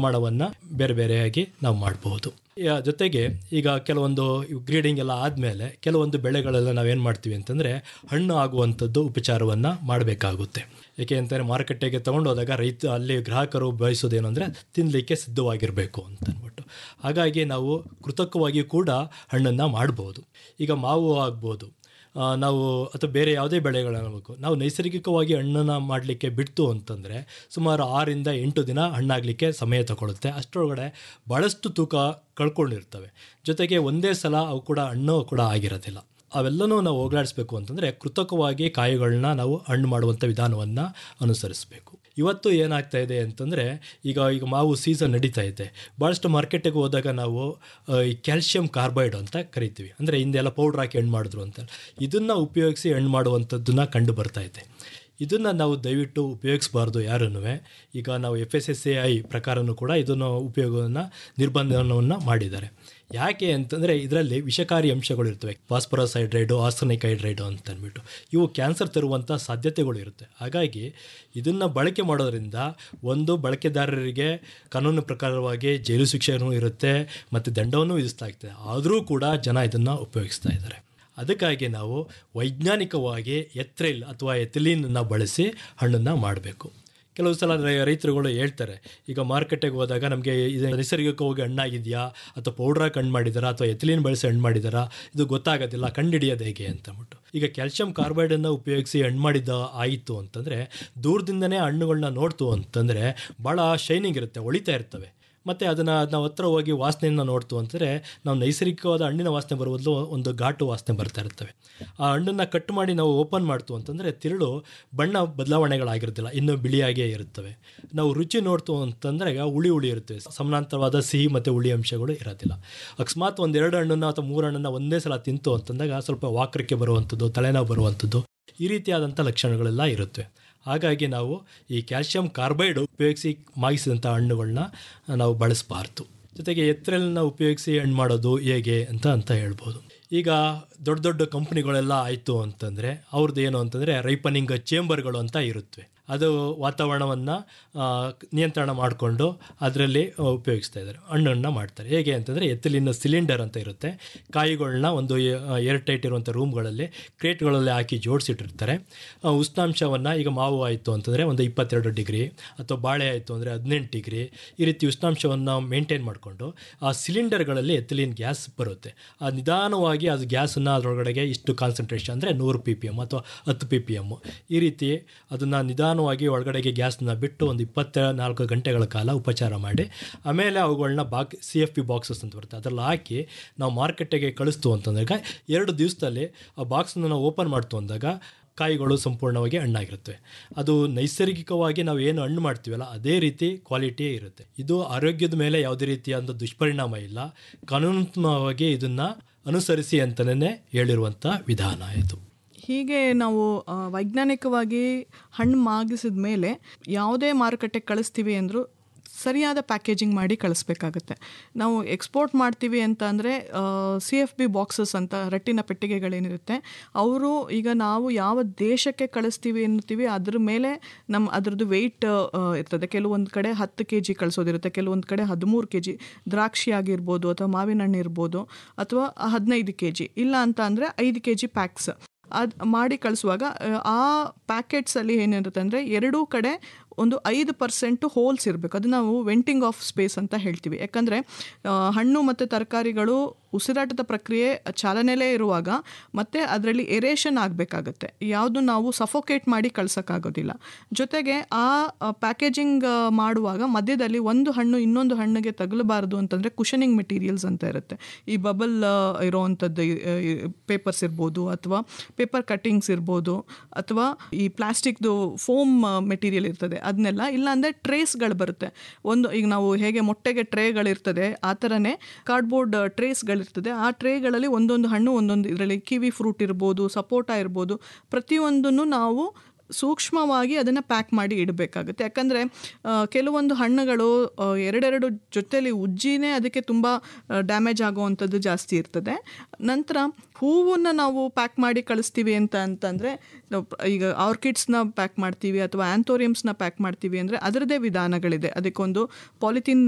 ಪ್ರಮಾಣವನ್ನು ಬೇರೆ ಬೇರೆಯಾಗಿ ನಾವು ಮಾಡಬಹುದು ಯಾ- ಜೊತೆಗೆ ಈಗ ಕೆಲವೊಂದು ಗ್ರೀಡಿಂಗ್ ಎಲ್ಲ ಆದಮೇಲೆ ಕೆಲವೊಂದು ಬೆಳೆಗಳೆಲ್ಲ ನಾವೇನು ಮಾಡ್ತೀವಿ ಅಂತಂದರೆ ಹಣ್ಣು ಆಗುವಂಥದ್ದು ಉಪಚಾರವನ್ನು ಮಾಡಬೇಕಾಗುತ್ತೆ ಏಕೆ ಅಂತಂದರೆ ಮಾರುಕಟ್ಟೆಗೆ ತೊಗೊಂಡೋದಾಗ ರೈತ ಅಲ್ಲಿ ಗ್ರಾಹಕರು ಬಯಸೋದೇನು ಅಂದರೆ ತಿನ್ನಲಿಕ್ಕೆ ಸಿದ್ಧವಾಗಿರಬೇಕು ಅಂತ ಅಂದ್ಬಿಟ್ಟು ಹಾಗಾಗಿ ನಾವು ಕೃತಕವಾಗಿ ಕೂಡ ಹಣ್ಣನ್ನು ಮಾಡ್ಬೋದು ಈಗ ಮಾವು ಆಗ್ಬೋದು ಆ, ನಾವು ಅಥವಾ ಬೇರೆ ಯಾವುದೇ ಬೆಳೆಗಳಾಗಬೇಕು ನಾವು ನೈಸರ್ಗಿಕವಾಗಿ ಹಣ್ಣನ್ನು ಮಾಡಲಿಕ್ಕೆ ಬಿಡ್ತು ಅಂತಂದರೆ ಸುಮಾರು ಆರಿಂದ ಎಂಟು ದಿನ ಹಣ್ಣಾಗಲಿಕ್ಕೆ ಸಮಯ ತಗೊಳುತ್ತೆ ಅಷ್ಟರೊಳಗಡೆ ಭಾಳಷ್ಟು ತೂಕ ಕಳ್ಕೊಂಡಿರ್ತವೆ ಜೊತೆಗೆ ಒಂದೇ ಸಲ ಅವು ಕೂಡ ಹಣ್ಣು ಕೂಡ ಆಗಿರೋದಿಲ್ಲ ಅವೆಲ್ಲನೂ ನಾವು ಹೋಗಲಾಡಿಸ್ಬೇಕು ಅಂತಂದರೆ ಕೃತಕವಾಗಿ ಕಾಯಿಗಳನ್ನ ನಾವು ಹಣ್ಣು ಮಾಡುವಂಥ ವಿಧಾನವನ್ನು ಅನುಸರಿಸಬೇಕು ಇವತ್ತು ಏನಾಗ್ತಾ ಇದೆ ಅಂತಂದರೆ ಈಗ ಈಗ ಮಾವು ಸೀಸನ್ ನಡೀತಾ ಇದೆ ಭಾಳಷ್ಟು ಮಾರ್ಕೆಟಿಗೆ ಹೋದಾಗ ನಾವು ಆ, ಈ ಕ್ಯಾಲ್ಶಿಯಂ ಕಾರ್ಬೈಡ್ ಅಂತ ಕರಿತೀವಿ ಅಂದರೆ ಹಿಂದೆಲ್ಲ ಪೌಡ್ರ್ ಹಾಕಿ ಹಣ್ಣು ಮಾಡಿದ್ರು ಅಂತ ಇದನ್ನು ಉಪಯೋಗಿಸಿ ಹಣ್ಣು ಮಾಡುವಂಥದ್ದನ್ನ ಕಂಡು ಬರ್ತಾ ಇದೆ ಇದನ್ನು ನಾವು ದಯವಿಟ್ಟು ಉಪಯೋಗಿಸಬಾರ್ದು ಯಾರೂ ಈಗ ನಾವು F S S A I ಪ್ರಕಾರನೂ ಕೂಡ ಇದನ್ನು ಉಪಯೋಗವನ್ನು ನಿರ್ಬಂಧನವನ್ನು ಮಾಡಿದ್ದಾರೆ ಯಾಕೆ ಅಂತಂದರೆ ಇದರಲ್ಲಿ ವಿಷಕಾರಿ ಅಂಶಗಳು ಇರ್ತವೆ ಫಾಸ್ಫರಸ್ ಹೈಡ್ರೈಡು ಆರ್ಸನಿಕ್ ಹೈಡ್ರೈಡು ಅಂತ ಅಂದ್ಬಿಟ್ಟು ಇವು ಕ್ಯಾನ್ಸರ್ ತರುವಂಥ ಸಾಧ್ಯತೆಗಳು ಇರುತ್ತೆ ಹಾಗಾಗಿ ಇದನ್ನು ಬಳಕೆ ಮಾಡೋದ್ರಿಂದ ಒಂದು ಬಳಕೆದಾರರಿಗೆ ಕಾನೂನು ಪ್ರಕಾರವಾಗಿ ಜೈಲು ಶಿಕ್ಷೆನೂ ಇರುತ್ತೆ ಮತ್ತು ದಂಡವನ್ನು ವಿಧಿಸಲಾಗ್ತದೆ ಆದರೂ ಕೂಡ ಜನ ಇದನ್ನು ಉಪಯೋಗಿಸ್ತಾ ಇದ್ದಾರೆ ಅದಕ್ಕಾಗಿ ನಾವು ವೈಜ್ಞಾನಿಕವಾಗಿ ಎತ್ರಿಲ್ ಅಥವಾ ಎಥಿಲೀನನ್ನು ಬಳಸಿ ಹಣ್ಣನ್ನು ಮಾಡಬೇಕು ಕೆಲವು ಸಲ ರೈ- ರೈತರುಗಳು ಹೇಳ್ತಾರೆ ಈಗ ಮಾರ್ಕೆಟಿಗೆ ಹೋದಾಗ ನಮಗೆ ಇದು ನೈಸರ್ಗಿಕವಾಗಿ ಹಣ್ಣಾಗಿದೆಯಾ ಅಥವಾ ಪೌಡ್ರಾಗಿ ಹಣ್ಣು ಮಾಡಿದಾರಾ ಅಥವಾ ಎಥಿಲೀನ್ ಬಳಸಿ ಹಣ್ಣು ಮಾಡಿದಾರಾ ಇದು ಗೊತ್ತಾಗೋದಿಲ್ಲ ಕಂಡುಹಿಡಿಯೋದು ಹೇಗೆ ಅಂತಂದ್ಬಿಟ್ಟು ಈಗ ಕ್ಯಾಲ್ಶಿಯಂ ಕಾರ್ಬೈಡನ್ನು ಉಪಯೋಗಿಸಿ ಹಣ್ಣು ಮಾಡಿದ ಆಯಿತು ಅಂತಂದರೆ ದೂರದಿಂದನೇ ಹಣ್ಣುಗಳನ್ನ ನೋಡ್ತು ಅಂತಂದರೆ ಭಾಳ ಶೈನಿಂಗ್ ಇರುತ್ತೆ ಹೊಳಿತಾ ಇರ್ತವೆ ಮತ್ತು ಅದನ್ನು ನಾವು ಹತ್ರ ಹೋಗಿ ವಾಸನೆಯನ್ನು ನೋಡ್ತು ಅಂತಂದರೆ ನಾವು ನೈಸರ್ಗಿಕವಾದ ಹಣ್ಣಿನ ವಾಸನೆ ಬರುವುದಲು ಒಂದು ಘಾಟು ವಾಸನೆ ಬರ್ತಾ ಇರ್ತವೆ ಆ ಹಣ್ಣನ್ನು ಕಟ್ ಮಾಡಿ ನಾವು ಓಪನ್ ಮಾಡ್ತು ಅಂತಂದರೆ ತಿರುಳು ಬಣ್ಣ ಬದಲಾವಣೆಗಳಾಗಿರೋದಿಲ್ಲ ಇನ್ನೂ ಬಿಳಿಯಾಗೇ ಇರುತ್ತವೆ ನಾವು ರುಚಿ ನೋಡ್ತು ಅಂತಂದರೆ ಹುಳಿ ಹುಳಿ ಇರುತ್ತೆ ಸಮಾನಾಂತರವಾದ ಸಿಹಿ ಮತ್ತು ಹುಳಿ ಅಂಶಗಳು ಇರೋದಿಲ್ಲ ಅಕಸ್ಮಾತ್ ಒಂದೆರಡು ಹಣ್ಣನ್ನು ಅಥವಾ ಮೂರು ಹಣ್ಣನ್ನು ಒಂದೇ ಸಲ ತಿಂತು ಅಂತಂದಾಗ ಸ್ವಲ್ಪ ವಾಕರಿಕೆ ಬರುವಂಥದ್ದು ತಲೆನೋವು ಬರುವಂಥದ್ದು ಈ ರೀತಿಯಾದಂಥ ಲಕ್ಷಣಗಳೆಲ್ಲ ಇರುತ್ತವೆ ಹಾಗಾಗಿ ನಾವು ಈ ಕ್ಯಾಲ್ಶಿಯಂ ಕಾರ್ಬೈಡ್ ಉಪಯೋಗಿಸಿ ಮಾಗಿಸಿದಂಥ ಹಣ್ಣುಗಳನ್ನ ನಾವು ಬಳಸಬಾರ್ದು ಜೊತೆಗೆ ಎತ್ತರನ್ನ ಉಪಯೋಗಿಸಿ ಹಣ್ಣು ಮಾಡೋದು ಹೇಗೆ ಅಂತ ಅಂತ ಹೇಳ್ಬೋದು ಈಗ ದೊಡ್ಡ ದೊಡ್ಡ ಕಂಪ್ನಿಗಳೆಲ್ಲ ಆಯಿತು ಅಂತಂದರೆ ಅವ್ರದ್ದು ಏನು ಅಂತಂದರೆ ರೈಪನಿಂಗ್ ಚೇಂಬರ್ಗಳು ಅಂತ ಇರುತ್ತವೆ ಅದು ವಾತಾವರಣವನ್ನು ನಿಯಂತ್ರಣ ಮಾಡಿಕೊಂಡು ಅದರಲ್ಲಿ ಉಪಯೋಗಿಸ್ತಾ ಇದ್ದಾರೆ ಹಣ್ಣನ್ನು ಮಾಡ್ತಾರೆ ಹೇಗೆ ಅಂತಂದರೆ ಎತ್ತಲಿನ ಸಿಲಿಂಡರ್ ಅಂತ ಇರುತ್ತೆ ಕಾಯಿಗಳನ್ನ ಒಂದು ಏರ್ ಟೈಟ್ ಇರುವಂಥ ರೂಮ್ಗಳಲ್ಲಿ ಕ್ರೇಟ್ಗಳಲ್ಲಿ ಹಾಕಿ ಜೋಡಿಸಿಟ್ಟಿರ್ತಾರೆ ಉಷ್ಣಾಂಶವನ್ನು ಈಗ ಮಾವು ಆಯಿತು ಅಂತಂದರೆ ಒಂದು ಇಪ್ಪತ್ತೆರಡು ಡಿಗ್ರಿ ಅಥವಾ ಬಾಳೆ ಆಯಿತು ಅಂದರೆ ಹದಿನೆಂಟು ಡಿಗ್ರಿ ಈ ರೀತಿ ಉಷ್ಣಾಂಶವನ್ನು ಮೇಂಟೈನ್ ಮಾಡಿಕೊಂಡು ಆ ಸಿಲಿಂಡರ್ಗಳಲ್ಲಿ ಎಥಿಲಿನ್ ಗ್ಯಾಸ್ ಬರುತ್ತೆ ಆ ನಿಧಾನವಾಗಿ ಅದು ಗ್ಯಾಸನ್ನು ಅದರೊಳಗಡೆಗೆ ಇಷ್ಟು ಕಾನ್ಸಂಟ್ರೇಷನ್ ಅಂದರೆ ನೂರು ಪಿ ಪಿ ಎಮ್ ಅಥವಾ ಹತ್ತು ಪಿ ಪಿ ಎಮ್ ಈ ರೀತಿ ಅದನ್ನು ನಿಧಾನವಾಗಿ ಒಳಗಡೆಗೆ ಗ್ಯಾಸ್ನ ಬಿಟ್ಟು ಒಂದು ಇಪ್ಪತ್ತ ನಾಲ್ಕು ಗಂಟೆಗಳ ಕಾಲ ಉಪಚಾರ ಮಾಡಿ ಆಮೇಲೆ ಅವುಗಳನ್ನ ಬಾಕ್ ಸಿ ಎಫ್ ಪಿ ಬಾಕ್ಸಸ್ ಅಂತ ಬರುತ್ತೆ ಅದರಲ್ಲಿ ಹಾಕಿ ನಾವು ಮಾರ್ಕೆಟಿಗೆ ಕಳಿಸ್ತು ಅಂತಂದಾಗ ಎರಡು ದಿವಸದಲ್ಲಿ ಆ ಬಾಕ್ಸನ್ನು ನಾವು ಓಪನ್ ಮಾಡ್ತು ಅಂದಾಗ ಕಾಯಿಗಳು ಸಂಪೂರ್ಣವಾಗಿ ಹಣ್ಣಾಗಿರುತ್ತವೆ ಅದು ನೈಸರ್ಗಿಕವಾಗಿ ನಾವು ಏನು ಹಣ್ಣು ಮಾಡ್ತೀವಲ್ಲ ಅದೇ ರೀತಿ ಕ್ವಾಲಿಟಿಯೇ ಇರುತ್ತೆ ಇದು ಆರೋಗ್ಯದ ಮೇಲೆ ಯಾವುದೇ ರೀತಿಯಾದ ದುಷ್ಪರಿಣಾಮ ಇಲ್ಲ ಕಾನೂನಾತ್ಮಕವಾಗಿ ಇದನ್ನು ಅನುಸರಿಸಿ ಅಂತಲೇ ಹೇಳಿರುವಂಥ ವಿಧಾನ ಇದು ಹೀಗೆ ನಾವು ಆ, ವೈಜ್ಞಾನಿಕವಾಗಿ ಹಣ್ಣು ಮಾಗಿಸಿದ ಮೇಲೆ ಯಾವುದೇ ಮಾರುಕಟ್ಟೆಗೆ ಕಳಿಸ್ತೀವಿ ಅಂದರೂ ಸರಿಯಾದ ಪ್ಯಾಕೇಜಿಂಗ್ ಮಾಡಿ ಕಳಿಸ್ಬೇಕಾಗತ್ತೆ ನಾವು ಎಕ್ಸ್ಪೋರ್ಟ್ ಮಾಡ್ತೀವಿ ಅಂತ ಅಂದರೆ ಸಿ ಎಫ್ ಬಿ ಬಾಕ್ಸಸ್ ಅಂತ ರಟ್ಟಿನ ಪೆಟ್ಟಿಗೆಗಳೇನಿರುತ್ತೆ ಅವರು ಈಗ ನಾವು ಯಾವ ದೇಶಕ್ಕೆ ಕಳಿಸ್ತೀವಿ ಅನ್ನುತ್ತೀವಿ ಅದ್ರ ಮೇಲೆ ನಮ್ಮ ಅದರದ್ದು ವೆಯ್ಟ್ ಇರ್ತದೆ ಕೆಲವೊಂದು ಕಡೆ ಹತ್ತು ಕೆ ಜಿ ಕಳಿಸೋದಿರುತ್ತೆ ಕೆಲವೊಂದು ಕಡೆ ಹದಿಮೂರು ಕೆ ಜಿ ದ್ರಾಕ್ಷಿ ಆಗಿರ್ಬೋದು ಅಥವಾ ಮಾವಿನ ಹಣ್ಣು ಇರ್ಬೋದು ಅಥವಾ ಹದಿನೈದು ಕೆ ಜಿ ಇಲ್ಲ ಅಂತ ಅಂದರೆ ಐದು ಕೆ ಜಿ ಪ್ಯಾಕ್ಸ್ ಅದು ಮಾಡಿ ಕಳಿಸುವಾಗ ಆ ಪ್ಯಾಕೆಟ್ಸಲ್ಲಿ ಏನಿರುತ್ತೆ ಅಂದರೆ ಎರಡೂ ಕಡೆ ಒಂದು ಐದು ಪರ್ಸೆಂಟು ಹೋಲ್ಸ್ ಇರಬೇಕು ಅದು ನಾವು ವೆಂಟಿಂಗ್ ಆಫ್ ಸ್ಪೇಸ್ ಅಂತ ಹೇಳ್ತೀವಿ ಯಾಕಂದರೆ ಹಣ್ಣು ಮತ್ತು ತರಕಾರಿಗಳು ಉಸಿರಾಟದ ಪ್ರಕ್ರಿಯೆ ಚಾಲನೆಯಲ್ಲೇ ಇರುವಾಗ ಮತ್ತು ಅದರಲ್ಲಿ ಎರೇಷನ್ ಆಗಬೇಕಾಗತ್ತೆ ಯಾವುದು ನಾವು ಸಫೋಕೇಟ್ ಮಾಡಿ ಕಳ್ಸೋಕ್ಕಾಗೋದಿಲ್ಲ ಜೊತೆಗೆ ಆ ಪ್ಯಾಕೇಜಿಂಗ್ ಮಾಡುವಾಗ ಮಧ್ಯದಲ್ಲಿ ಒಂದು ಹಣ್ಣು ಇನ್ನೊಂದು ಹಣ್ಣಿಗೆ ತಗಲಬಾರದು ಅಂತಂದರೆ ಕುಷನಿಂಗ್ ಮೆಟೀರಿಯಲ್ಸ್ ಅಂತ ಇರುತ್ತೆ ಈ ಬಬಲ್ ಇರೋವಂಥದ್ದು ಪೇಪರ್ಸ್ ಇರ್ಬೋದು ಅಥವಾ ಪೇಪರ್ ಕಟ್ಟಿಂಗ್ಸ್ ಇರ್ಬೋದು ಅಥವಾ ಈ ಪ್ಲಾಸ್ಟಿಕ್ದು ಫೋಮ್ ಮೆಟೀರಿಯಲ್ ಇರ್ತದೆ ಅದನ್ನೆಲ್ಲ ಇಲ್ಲಾಂದರೆ ಟ್ರೇಸ್ಗಳು ಬರುತ್ತೆ ಒಂದು ಈಗ ನಾವು ಹೇಗೆ ಮೊಟ್ಟೆಗೆ ಟ್ರೇಗಳಿರ್ತದೆ ಆ ಥರನೇ ಕಾರ್ಡ್ಬೋರ್ಡ್ ಟ್ರೇಸ್ಗಳಿರ್ತದೆ ಆ ಟ್ರೇಗಳಲ್ಲಿ ಒಂದೊಂದು ಹಣ್ಣು ಒಂದೊಂದು ಇದರಲ್ಲಿ ಕಿವಿ ಫ್ರೂಟ್ ಇರ್ಬೋದು ಸಪೋಟ ಇರ್ಬೋದು ಪ್ರತಿಯೊಂದನ್ನು ನಾವು ಸೂಕ್ಷ್ಮವಾಗಿ ಅದನ್ನು ಪ್ಯಾಕ್ ಮಾಡಿ ಇಡಬೇಕಾಗುತ್ತೆ ಯಾಕಂದರೆ ಕೆಲವೊಂದು ಹಣ್ಣುಗಳು ಆ, ಎರಡೆರಡು ಜೊತೆಲಿ ಉಜ್ಜಿನೇ ಅದಕ್ಕೆ ತುಂಬ ಡ್ಯಾಮೇಜ್ ಆಗುವಂಥದ್ದು ಜಾಸ್ತಿ ಇರ್ತದೆ ನಂತರ ಹೂವನ್ನು ನಾವು ಪ್ಯಾಕ್ ಮಾಡಿ ಕಳಿಸ್ತೀವಿ ಅಂತ ಅಂತಂದರೆ ಈಗ ಆರ್ಕಿಡ್ಸ್ನ ಪ್ಯಾಕ್ ಮಾಡ್ತೀವಿ ಅಥವಾ ಆ್ಯಂಥೋರಿಯಮ್ಸ್ನ ಪ್ಯಾಕ್ ಮಾಡ್ತೀವಿ ಅಂದರೆ ಅದರದ್ದೇ ವಿಧಾನಗಳಿದೆ ಅದಕ್ಕೊಂದು ಪಾಲಿಥೀನ್